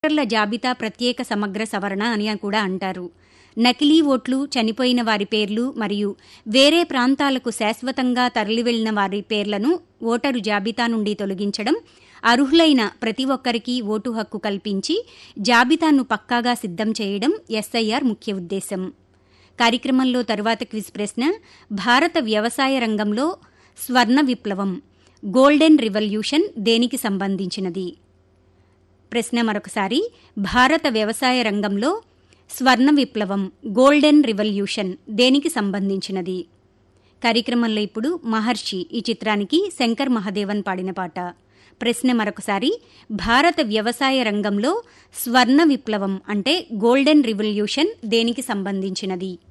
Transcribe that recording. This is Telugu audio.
ఓటర్ల జాబితా ప్రత్యేక సమగ్ర సవరణ అని కూడా అంటారు నకిలీ ఓట్లు చనిపోయిన వారి పేర్లు మరియు వేరే ప్రాంతాలకు శాశ్వతంగా తరలివెళ్లిన వారి పేర్లను ఓటరు జాబితా నుండి తొలగించడం అర్హులైన ప్రతి ఒక్కరికి ఓటు హక్కు కల్పించి జాబితాను పక్కాగా సిద్దం చేయడం ఎస్ఐఆర్ ముఖ్య ఉద్దేశం కార్యక్రమంలో తరువాత క్విజ్ ప్రశ్న భారత వ్యవసాయ రంగంలో స్వర్ణ విప్లవం గోల్డెన్ రివల్యూషన్ దేనికి సంబంధించినది ప్రశ్న మరొకసారి భారత వ్యవసాయ రంగంలో స్వర్ణ విప్లవం గోల్డెన్ రివల్యూషన్ దేనికి సంబంధించినది కార్యక్రమంలో ఇప్పుడు మహర్షి ఈ చిత్రానికి శంకర్ మహాదేవన్ పాడిన పాట ప్రశ్న మరొకసారి భారత వ్యవసాయ రంగంలో స్వర్ణ విప్లవం అంటే గోల్డెన్ రివల్యూషన్ దేనికి సంబంధించినది